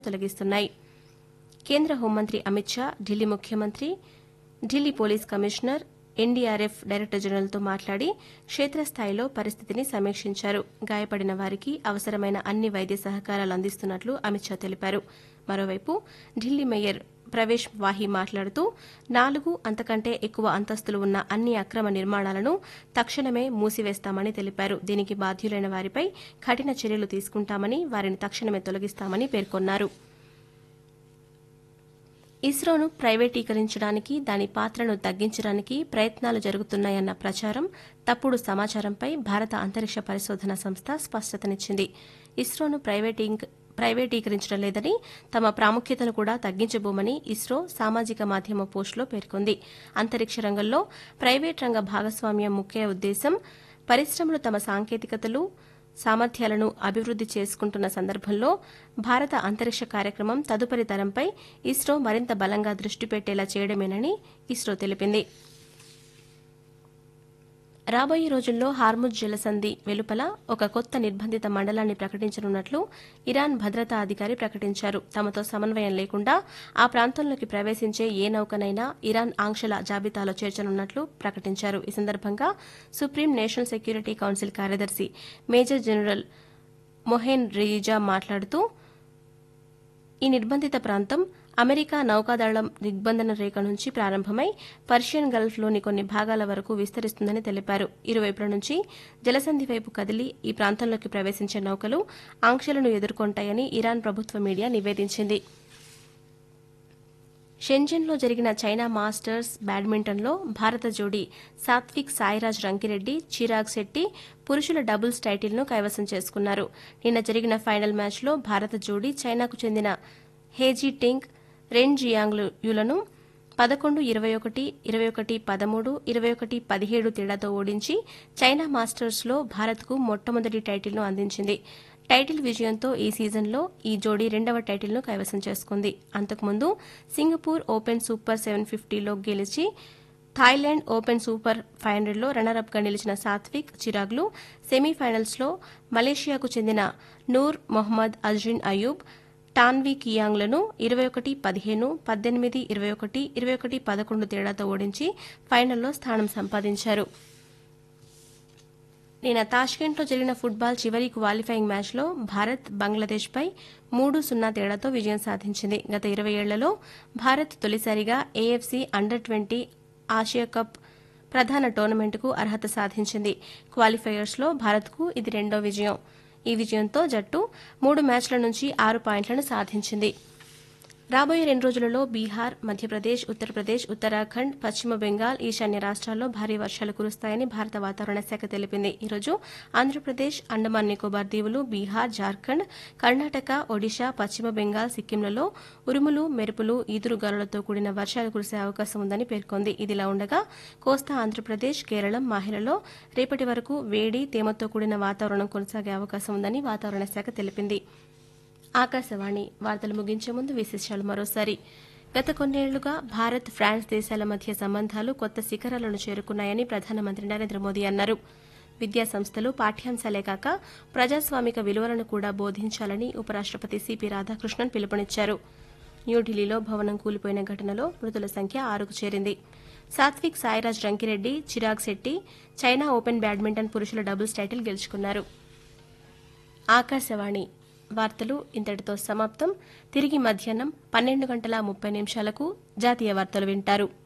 తొలగిస్తున్నాయి కేంద్ర హోంమంత్రి అమిత్ షా ఢిల్లీ ముఖ్యమంత్రి Delhi police commissioner NDRF director జనరల్తో మాట్లాడి క్షేత్రస్థాయిలో పరిస్థితిని సమీక్షించారు గాయపడిన వారికి అవసరమైన అన్ని వైద్య సహకారాలు అందిస్తున్నట్లు అమిత్ షా తెలిపారు మరోవైపు ఢిల్లీ మేయర్ ప్రవేశ్ వాహి మాట్లాడుతూ నాలుగు అంతకంటే ఎక్కువ అంతస్తులు ఉన్న అన్ని అక్రమ నిర్మాణాలను తక్షణమే మూసివేస్తామని తెలిపారు దీనికి బాధ్యులైన వారిపై కఠిన చర్యలు తీసుకుంటామని వారిని తక్షణమే తొలగిస్తామని పేర్కొన్నారు ఇస్రోను ప్రైవేటీకరించడానికి దాని పాత్రను తగ్గించడానికి ప్రయత్నాలు జరుగుతున్నాయన్న ప్రచారం తప్పుడు సమాచారంపై భారత అంతరిక్ష పరిశోధన సంస్థ స్పష్టతనిచ్చింది ఇస్రోను ప్రైవేటీంగ్ ప్రైవేటీకరించడం లేదని తమ ప్రాముఖ్యతను కూడా తగ్గించబోమని ఇస్రో సామాజిక మాధ్యమ పోస్టులో పేర్కొంది అంతరిక్ష రంగంలో ప్రైవేట్ రంగ భాగస్వామ్యం ముఖ్య ఉద్దేశం పరిశ్రమలు తమ సాంకేతికతలు సామర్థ్యాలను అభివృద్ది చేసుకుంటున్న సందర్భంలో భారత అంతరిక్ష కార్యక్రమం తదుపరి తరంపై ఇస్రో మరింత బలంగా దృష్టి పెట్టేలా చేయడమేనని ఇస్రో తెలిపింది రాబోయే రోజుల్లో హార్ముజ్ జలసంధి వెలుపల ఒక కొత్త నిర్బంధిత మండలాన్ని ప్రకటించనున్నట్లు ఇరాన్ భద్రతా అధికారి ప్రకటించారు తమతో సమన్వయం లేకుండా ఆ ప్రాంతంలోకి ప్రవేశించే ఏ నౌకనైనా ఇరాన్ ఆంక్షల జాబితాలో చేర్చనున్నట్లు ప్రకటించారు ఈ సందర్భంగా సుప్రీం నేషనల్ సెక్యూరిటీ కౌన్సిల్ కార్యదర్శి మేజర్ జనరల్ మొహేన్ రియిజా మాట్లాడుతూ ఈ నిర్బంధిత ప్రాంతం అమెరికా నౌకాదళం దిగ్బంధన రేఖ నుంచి ప్రారంభమై పర్షియన్ గల్ఫ్లోని కొన్ని భాగాల వరకు విస్తరిస్తుందని తెలిపారు ఇరువైపుల నుంచి జలసంధి వైపు కదిలి ఈ ప్రాంతంలోకి ప్రవేశించే నౌకలు ఆంక్షలను ఎదుర్కొంటాయని ఇరాన్ ప్రభుత్వ మీడియా నివేదించింది షెంజన్లో జరిగిన చైనా మాస్టర్స్ బ్యాడ్మింటన్లో భారత జోడీ సాత్విక్ సాయిరాజ్ రంకిరెడ్డి చిరాగ్ శెట్టి పురుషుల డబుల్స్ టైటిల్ను కైవసం చేసుకున్నారు నిన్న జరిగిన ఫైనల్ మ్యాచ్లో భారత జోడీ చైనాకు చెందిన హేజీ టింగ్ రెన్ జియాంగ్లులను పదకొండు ఇరవై ఒకటి ఇరవై ఒకటి పదమూడు ఇరవై ఒకటి పదిహేడు తేడాతో ఓడించి చైనా మాస్టర్స్లో భారత్కు మొట్టమొదటి టైటిల్ను అందించింది టైటిల్ విజయంతో ఈ సీజన్లో ఈ జోడీ రెండవ టైటిల్ను కైవసం చేసుకుంది అంతకుముందు సింగపూర్ ఓపెన్ సూపర్ సెవెన్ ఫిఫ్టీలో గెలిచి థాయిలాండ్ ఓపెన్ సూపర్ ఫైవ్ హండ్రెడ్లో రన్నరప్గా నిలిచిన సాత్విక్ చిరాగ్లు సెమీఫైనల్స్లో మలేషియాకు చెందిన నూర్ మొహమ్మద్ అజ్రిన్ అయూబ్ టాన్వీ కియాంగ్లను ఇరవై ఒకటి పదిహేను పద్దెనిమిది ఇరవై ఒకటి ఇరవై ఒకటి పదకొండు తేడాతో ఓడించి ఫైనల్లో స్థానం సంపాదించారు నిన్న తాష్కెంట్లో జరిగిన ఫుట్బాల్ చివరి క్వాలిఫైయింగ్ మ్యాచ్లో భారత్ బంగ్లాదేశ్పై మూడు సున్నా తేడాతో విజయం సాధించింది గత ఇరవై ఏళ్లలో భారత్ తొలిసారిగా AFC under twenty Asia cup ప్రధాన టోర్నమెంటుకు అర్హత సాధించింది క్వాలిఫైయర్స్లో భారత్కు ఇది రెండో విజయం ఈ విజయంతో జట్టు మూడు మ్యాచ్ల నుంచి ఆరు పాయింట్లను సాధించింది రాబోయే రెండు రోజులలో బీహార్ మధ్యప్రదేశ్ ఉత్తరప్రదేశ్ ఉత్తరాఖండ్ పశ్చిమ బెంగాల్ ఈశాన్య రాష్ట్రాల్లో భారీ వర్షాలు కురుస్తాయని భారత వాతావరణ శాఖ తెలిపింది ఈరోజు ఆంధ్రప్రదేశ్ అండమాన్ నికోబార్ దీవులు బీహార్ జార్ఖండ్ కర్ణాటక ఒడిశా పశ్చిమ బెంగాల్ సిక్కింలలో ఉరుములు మెరుపులు ఈదురుగాలులతో కూడిన వర్షాలు కురిసే అవకాశం ఉందని పేర్కొంది ఇదిలా ఉండగా కోస్తా ఆంధ్రప్రదేశ్ కేరళం మాహిలలో రేపటి వరకు వేడి తేమతో కూడిన వాతావరణం కొనసాగే అవకాశం ఉందని వాతావరణ శాఖ తెలిపింది ఆకాశవాణి వార్తలు ముగించే ముందు విశేషాలు మరోసారి గత కొన్నేళ్లుగా భారత్ ఫ్రాన్స్ దేశాల మధ్య సంబంధాలు కొత్త శిఖరాలను చేరుకున్నాయని ప్రధానమంత్రి నరేంద్ర మోదీ అన్నారు విద్యా సంస్థలు పాఠ్యాంశాలే కాక ప్రజాస్వామిక విలువలను కూడా బోధించాలని ఉపరాష్టపతి సిపి రాధాకృష్ణన్ పిలుపునిచ్చారు న్యూఢిల్లీలో భవనం కూలిపోయిన ఘటనలో మృతుల సంఖ్య ఆరుకు చేరింది Satwik Sairaj Rankireddy Chirag Shetty China open badminton పురుషుల డబుల్స్ టైటిల్ గెలుచుకున్నారు ఆకాశవాణి వార్తలు ఇంతటితో సమాప్తం తిరిగి మధ్యాహ్నం పన్నెండు గంటల ముప్పై నిమిషాలకు జాతీయ వార్తలు వింటారు